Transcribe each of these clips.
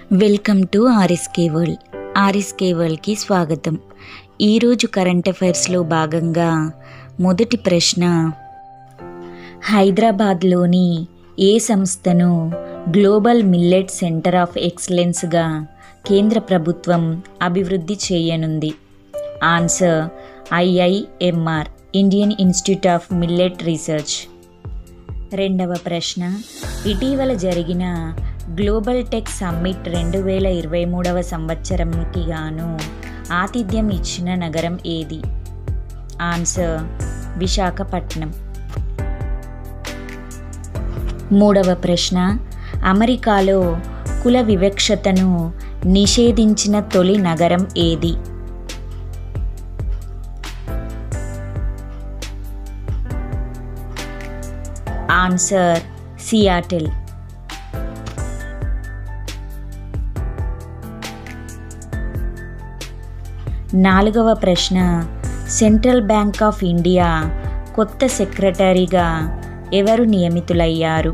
welcome to RSK world RSK వరల్డ్కి స్వాగతం ఈరోజు కరెంట్ అఫైర్స్లో భాగంగా మొదటి ప్రశ్న హైదరాబాద్లోని ఏ సంస్థను గ్లోబల్ మిల్లెట్ సెంటర్ ఆఫ్ ఎక్సలెన్స్గా కేంద్ర ప్రభుత్వం అభివృద్ధి చేయనుంది answer IIMR Indian institute of millet research రెండవ ప్రశ్న ఇటీవల జరిగిన గ్లోబల్ టెక్ సమ్మిట్ రెండు వేల ఇరవై మూడవ సంవత్సరంకి గాను ఆతిథ్యం ఇచ్చిన నగరం ఏది ఆన్సర్ విశాఖపట్నం మూడవ ప్రశ్న అమెరికాలో కుల వివక్షతను నిషేధించిన తొలి నగరం ఏది ఆన్సర్ సియాటిల్ నాలుగవ ప్రశ్న సెంట్రల్ బ్యాంక్ ఆఫ్ ఇండియా కొత్త సెక్రటరీగా ఎవరు నియమితులయ్యారు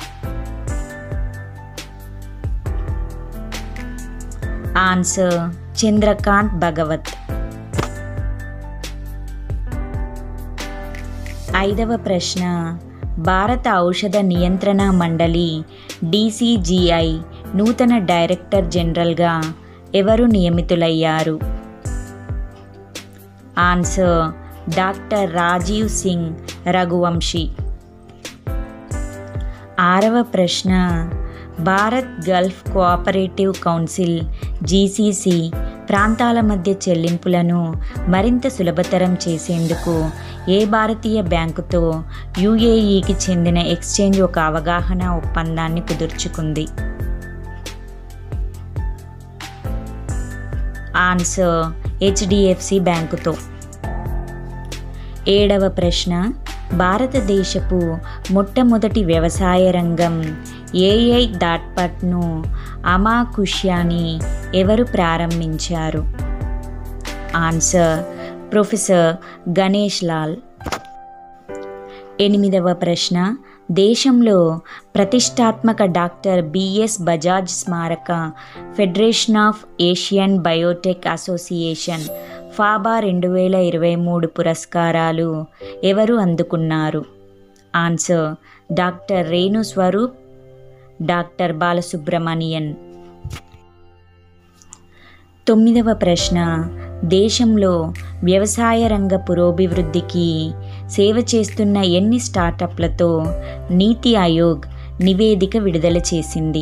ఆన్సర్ చంద్రకాంత్ భగవత్ ఐదవ ప్రశ్న భారత ఔషధ నియంత్రణ మండలి డీసీజీఐ నూతన డైరెక్టర్ జనరల్గా ఎవరు నియమితులయ్యారు ఆన్సర్ డాక్టర్ రాజీవ్ సింగ్ రఘువంశీ ఆరవ ప్రశ్న Bharat Gulf cooperative council GCC ప్రాంతాల మధ్య చెల్లింపులను మరింత సులభతరం చేసేందుకు ఏ భారతీయ బ్యాంకుతో యుఏఈకి చెందిన ఎక్స్చేంజ్ ఒక అవగాహన ఒప్పందాన్ని కుదుర్చుకుంది ఆన్సర్ హెచ్డిఎఫ్సి బ్యాంకుతో ఏడవ ప్రశ్న భారతదేశపు మొట్టమొదటి వ్యవసాయ రంగం ఏఐ దాట్పట్ను అమాకుష్యాని ఎవరు ప్రారంభించారు ఆన్సర్ ప్రొఫెసర్ గణేష్ లాల్ ఎనిమిదవ ప్రశ్న దేశంలో ప్రతిష్టాత్మక డాక్టర్ బిఎస్ బజాజ్ స్మారక federation of Asian biotech association FABA రెండు వేల ఇరవై మూడు పురస్కారాలు ఎవరు అందుకున్నారు answer doctor Renu Swarup doctor Balasubramanian తొమ్మిదవ ప్రశ్న దేశంలో వ్యవసాయ రంగ పురోభివృద్ధికి సేవ చేస్తున్న ఎన్ని స్టార్టప్లతో నీతి ఆయోగ్ నివేదిక విడుదల చేసింది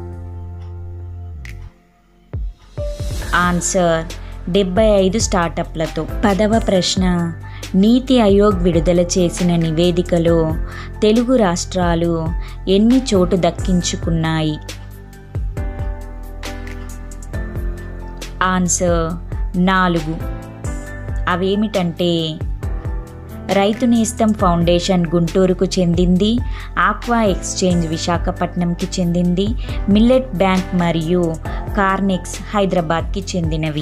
ఆన్సర్ డెబ్బై ఐదు స్టార్టప్లతో పదవ ప్రశ్న నీతి ఆయోగ్ విడుదల చేసిన నివేదికలో తెలుగు రాష్ట్రాలు ఎన్ని చోటు దక్కించుకున్నాయి ఆన్సర్ నాలుగు అవేమిటంటే రైతు నేస్తం ఫౌండేషన్ గుంటూరుకు చెందింది ఆక్వా ఎక్స్చేంజ్ విశాఖపట్నంకి చెందింది మిల్లెట్ బ్యాంక్ మరియు కార్నెక్స్ హైదరాబాద్కి చెందినవి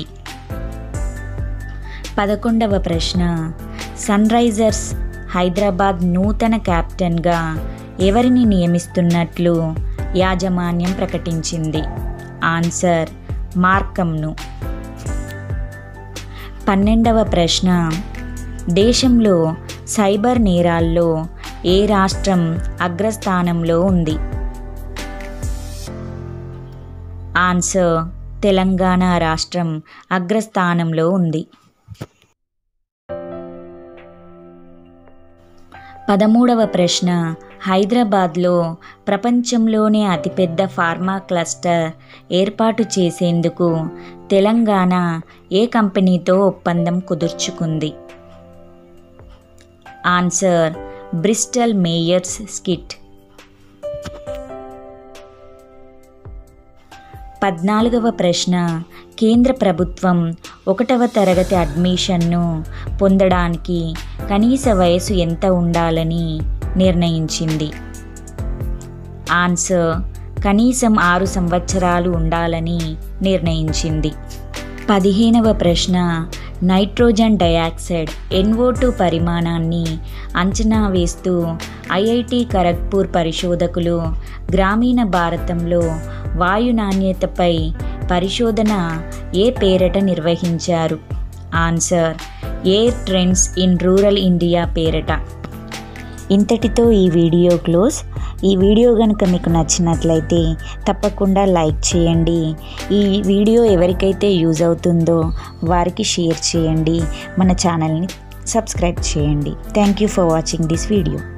పదకొండవ ప్రశ్న సన్ రైజర్స్ హైదరాబాద్ నూతన కెప్టెన్గా ఎవరిని నియమిస్తున్నట్లు యాజమాన్యం ప్రకటించింది ఆన్సర్ మార్కంను పన్నెండవ ప్రశ్న దేశంలో సైబర్ నేరాల్లో ఏ రాష్ట్రం అగ్రస్థానంలో ఉంది ఆన్సర్ తెలంగాణ రాష్ట్రం అగ్రస్థానంలో ఉంది పదమూడవ ప్రశ్న హైదరాబాద్లో ప్రపంచంలోనే అతిపెద్ద ఫార్మా క్లస్టర్ ఏర్పాటు చేసేందుకు తెలంగాణ ఏ కంపెనీతో ఒప్పందం కుదుర్చుకుంది ఆన్సర్ బ్రిస్టల్ మేయర్స్ స్కిట్ పద్నాలుగవ ప్రశ్న కేంద్ర ప్రభుత్వం ఒకటవ తరగతి అడ్మిషన్ను పొందడానికి కనీస వయసు ఎంత ఉండాలని నిర్ణయించింది ఆన్సర్ కనీసం ఆరు సంవత్సరాలు ఉండాలని నిర్ణయించింది పదిహేనవ ప్రశ్న నైట్రోజన్ డయాక్సైడ్ ఎన్ఓ టూ పరిమాణాన్ని అంచనా వేస్తూ ఐఐటి ఖరగ్పూర్ పరిశోధకులు గ్రామీణ భారతంలో వాయు నాణ్యతపై పరిశోధన ఏ పేరట నిర్వహించారు answer air trends in rural India పేరట ఇంతటితో ఈ వీడియో క్లోజ్ ఈ వీడియో కనుక మీకు నచ్చినట్లయితే తప్పకుండా లైక్ చేయండి ఈ వీడియో ఎవరికైతే యూజ్ అవుతుందో వారికి షేర్ చేయండి మన ఛానల్ని సబ్స్క్రైబ్ చేయండి thank you for watching this video